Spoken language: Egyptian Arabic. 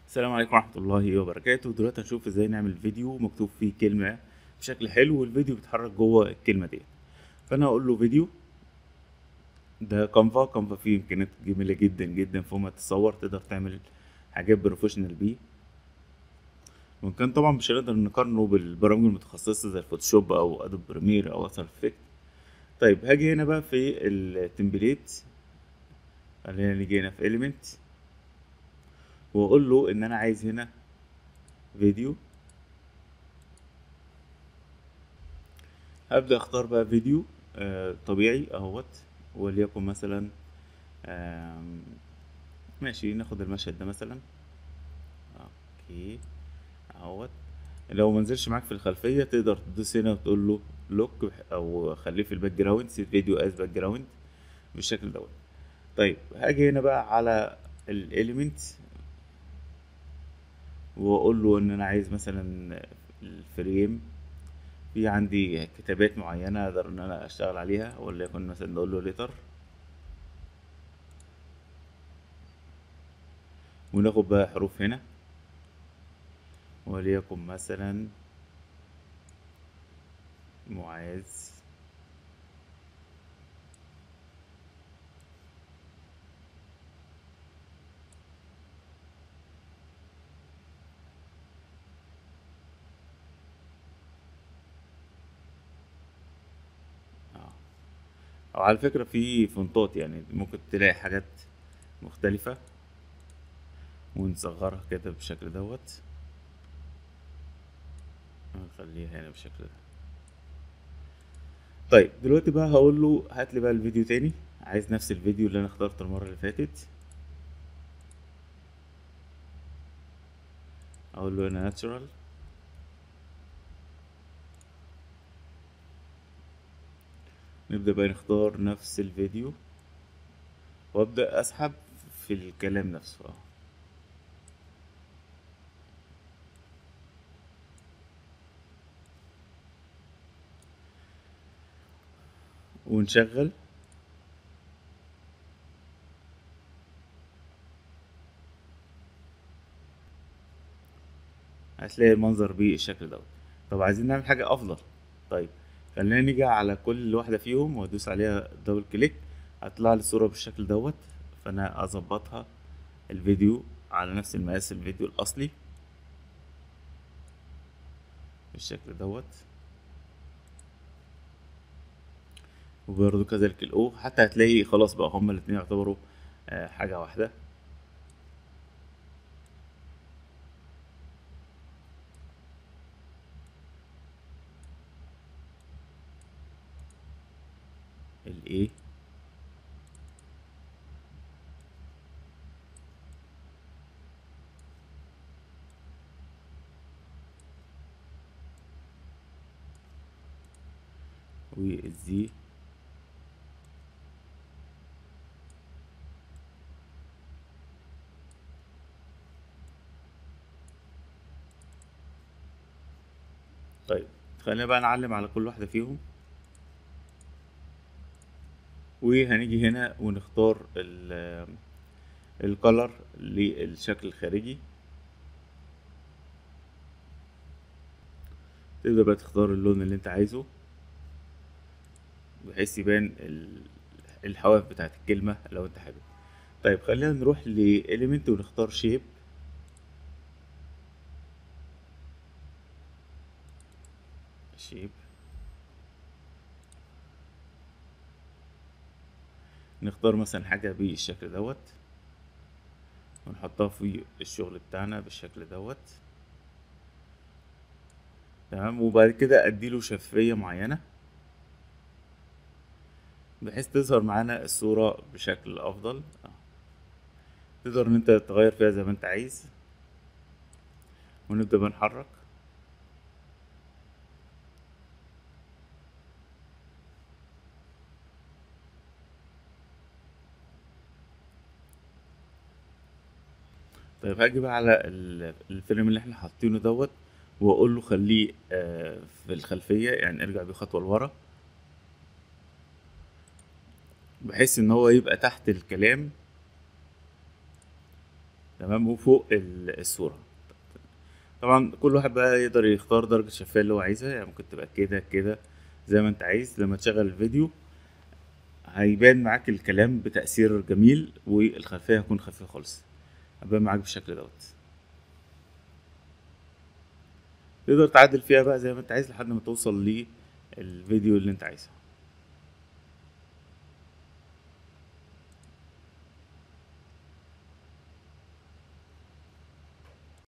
السلام عليكم ورحمة الله وبركاته دلوقتي هنشوف ازاي نعمل فيديو مكتوب فيه كلمة بشكل حلو والفيديو بيتحرك جوه الكلمة دي فانا هقول له فيديو ده كانفا كانفا فيه امكانيات جميلة جدا جدا فوق ما تتصور تقدر تعمل حاجات بروفيشنال بيه وان كان طبعا مش هنقدر نقارنه بالبرامج المتخصصة زي الفوتوشوب او ادوب بريمير او اثر افكت طيب هاجي هنا بقى في التمبليت خلينا نيجي هنا في اليمنت واقول له ان انا عايز هنا فيديو هبدأ اختار بقى فيديو آه طبيعي اهوت وليكن مثلا آم، ماشي ناخد المشهد ده مثلا اوكي اهوت لو منزلش معاك في الخلفية تقدر تدوس هنا وتقول له لوك او خليه في الباك جراوند سيب فيديو از باك جراوند بالشكل دوت طيب هاجي هنا بقى على الاليمنت واقول له ان انا عايز مثلا الفريم في عندي كتابات معينة اقدر ان انا اشتغل عليها وليكن مثلا نقول له ليتر وناخد بقى حروف هنا وليكن مثلا معاذ اه او على فكرة في فونتات يعني ممكن تلاقي حاجات مختلفة ونصغرها كده بالشكل دوت نخليها هنا بالشكل ده طيب دلوقتي بقى هقول له هات لي بقى الفيديو تاني عايز نفس الفيديو اللي انا اخترته المرة اللي فاتت اقول له هنا ناتشورال نبدأ بقى نختار نفس الفيديو وابدأ اسحب في الكلام نفسه اه ونشغل هتلاقي المنظر بالشكل دوت طب عايزين نعمل حاجة أفضل طيب خلينا نيجي على كل واحدة فيهم وادوس عليها دبل كليك هتطلع لي الصورة بالشكل دوت فأنا أظبطها الفيديو على نفس المقاس الفيديو الأصلي بالشكل دوت وبرضه كذلك الأو حتى هتلاقي خلاص بقى هما الاتنين يعتبروا آه، حاجة واحدة الايه والزي طيب خلينا بقى نعلم على كل واحدة فيهم وهنيجي هنا ونختار ال الكولر للشكل الخارجي تبدأ بقى تختار اللون اللي انت عايزه بحيث يبان ال- الحواف بتاعت الكلمة لو انت حابب طيب خلينا نروح لإليمنت ونختار شيب شيب نختار مثلا حاجة بالشكل دوت ونحطها في الشغل بتاعنا بالشكل دوت تمام وبعد كده اديله شفافية معينة بحيث تظهر معانا الصورة بشكل افضل آه. تقدر ان انت تغير فيها زي ما انت عايز ونبدأ بنحرك طيب هاجي بقى على ال- الفيلم اللي احنا حاطينه دوت واقول له خليه آه، في الخلفية يعني ارجع بيه خطوة لورا بحيث ان هو يبقى تحت الكلام تمام وفوق ال- الصورة طبعا كل واحد بقى يقدر يختار درجة الشفافية اللي هو عايزها يعني ممكن تبقى كده كده زي ما انت عايز لما تشغل الفيديو هيبان معاك الكلام بتأثير جميل والخلفية هتكون خفيفة خالص هيبان معاك بالشكل دوت تقدر تعدل فيها بقى زي ما انت عايز لحد ما توصل للفيديو اللي انت عايزه